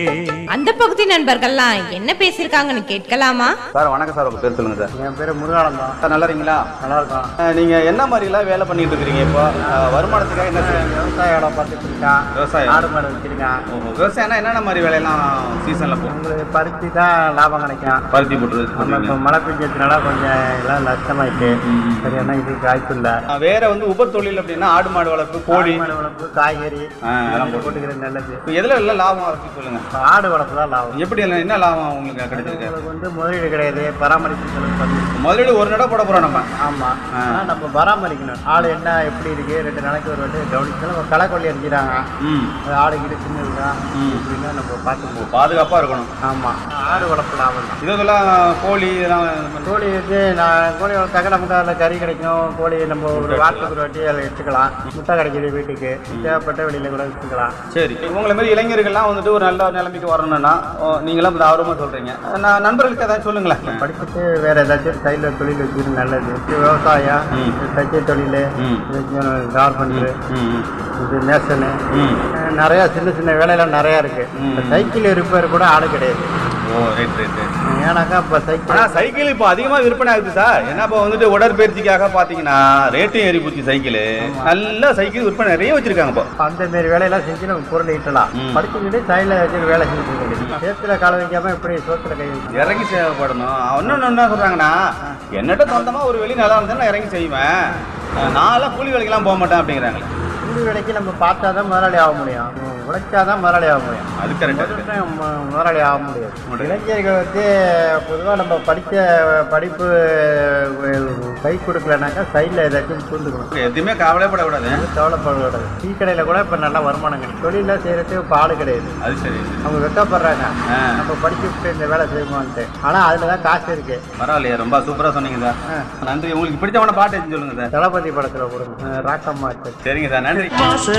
அந்த பகுதி நண்பர்கள்லாம் என்ன பேசியிருக்காங்கன்னு கேட்கலாமா சார் வணக்கம் சார் உங்க பேர் சொல்லுங்க சார் என் பேர் முருகானந்தம் சார் நல்லா இருக்கீங்களா நல்லா இருக்கும் அஹ், நீங்க என்ன மாதிரிலாம் வேலை பண்ணிட்டு இருக்கிறீங்க இப்போ அஹ், வருமானத்துக்காக என்ன செய்றீங்க விவசாய வேலை பார்த்துட்டு இருக்கேன் விவசாயம் ஆடு மாடு வச்சிருக்கேன் ஓஹோ விவசாயம்னா என்னென்ன மாதிரி வேலையெல்லாம் சீசன்ல போகும் உங்களுக்கு பருத்தி தான் லாபம் கிடைக்கும் பருத்தி போட்டுறது நம்ம இப்போ மழை பெஞ்சதுனால கொஞ்சம் எல்லாம் நஷ்டமாயிட்டு சரியான இது காய்ப்பு இல்லை அஹ், வேற வந்து உப தொழில் அப்படின்னா ஆடு மாடு வளர்ப்பு கோழி மாடு வளர்ப்பு காய்கறி ஆ, அதெல்லாம் போட்டு போட்டுக்கிறது நல்லது இப்போ எதுல எல்லாம் லாபம் இருக்கு சொல்லுங்க இப்போ ஆடு வளர்ப்பு தான் லாபம் எப்படி எல்லாம் என்ன லாபம் உங்களுக்கு கிடைச்சிருக்கு உங்களுக்கு வந்து முதலீடு கிடையாது பராமரிப்பு செலவு பண்ணி முதலீடு ஒரு நட போட போறோம் நம்ம ஆமாம் ஆனால் நம்ம பராமரிக்கணும் ஆடு என்ன எப்படி இருக்கு ரெண்டு நாளைக்கு ஒரு வாட்டி கவனிக்கணும் நம்ம களை கொல்லி அடிக்கிறாங்க ம் அது ஆடு கிட்ட சின்னதுதா இப்படின்னா நம்ம பார்த்து பாதுகாப்பா இருக்கணும் ஆமாம் ஆடு வளர்ப்பு லாபம் தான் இதெல்லாம் கோழி இதெல்லாம் இது பண்ணி- கோழி வந்து நான் கோழி வளர்த்தாக்க நமக்கு அதில் கறி கிடைக்கும் கோழி நம்ம ஒரு வாரத்துக்கு ஒரு வாட்டி அதில் எடுத்துக்கலாம் முட்டை கிடைக்கிது வீட்டுக்கு தேவைப்பட்ட வெளியில் கூட எடுத்துக்கலாம் சரி உங்களை மாதிரி இளைஞர்கள்லாம் வந்துட்டு ஒரு நல்ல நிலைமைக்கு வரணும்னா ஓ, நீங்களாம் இந்த ஆர்வமாக சொல்றீங்க நான் நண்பர்களுக்கு ஏதாவது சொல்லுங்களேன் படிச்சுட்டு வேற ஏதாச்சும் சைடில் தொழில் வச்சுக்கிறது நல்லது இது விவசாயம் ம். இது தைச்ச தொழில் ம். கார்பெண்ட்ரு ம் ம், இது மேசனு ம் நிறையா சின்ன சின்ன வேலையெல்லாம் நிறையா இருக்கு ம். இந்த சைக்கிள் ரிப்பேர் கூட ஆடு கிடையாது ஓ ரைட் ரைட் ரைட் ஏன்னாக்கா இப்போ சைக்கிள் ஆனால் சைக்கிள் இப்போ அதிகமாக விற்பனை ஆகுது சார் ஏன்னா இப்போ வந்துட்டு உடற்பயிற்சிக்காக பார்த்தீங்கன்னா ரேட்டும் ஏறி போச்சு சைக்கிள் நல்ல சைக்கிள் விற்பனை நிறைய வச்சிருக்காங்க இப்போ அந்த மாரி வேலையெல்லாம் செஞ்சு நம்ம பொருள் ஈட்டலாம் ம். படிச்சுக்கிட்டு சைடில் வச்சு வேலை செஞ்சுட்டு சேத்துல கால வைக்காம எப்படி சோத்துல கை வைக்கணும்? இறங்கி சேவைப்படணும் இன்னொன்று என்ன சொல்கிறாங்கன்னா என்னட்ட சொந்தமாக ஒரு வெளி நல்லா இருந்தால் நான் இறங்கி செய்வேன் நான்லாம் கூலி வேலைக்கெல்லாம் போக மாட்டேன் அப்படிங்கிறாங்களே கூலி வேலைக்கு நம்ம பார்த்தா தான் முதலாளி ஆக முடியும் உழைச்சா தான் முதலாளி ஆக முடியும் அது கரெக்டாக இருக்கு முதல்ல மு- முதலாளி ஆக முடியாது முடியாது. இளைஞர்கள் வந்து பொதுவாக நம்ம படித்த படிப்பு கை கொடுக்கலனாக்கா சைடில் ஏதாச்சும் தூண்டுக்கணும் எதுவுமே கவலைப்படக்கூடாது கவலைப்படக்கூடாது டீ கடையில் கூட இப்போ நல்லா வருமானம் கிடைக்கும் தொழிலில் செய்கிறதுக்கு இப்போ ஆள் கிடையாது அது சரி அவங்க வெக்கப்படுறாங்க ஆ. நம்ம படிச்சு விட்டு இந்த வேலை செய்வோம்ட்டு ஆனால் அதில் தான் காசு இருக்கு பரவாயில்லையே ரொம்ப சூப்பராக சொன்னீங்க சார் ஆ. நன்றி உங்களுக்கு பிடிச்சவன பாட்டு எதுன்னு சொல்லுங்க சார் தளபதி படத்தில் கொடுங்க ராக்கம்மா இருக்கு சரிங்க சார் நன்றி வாச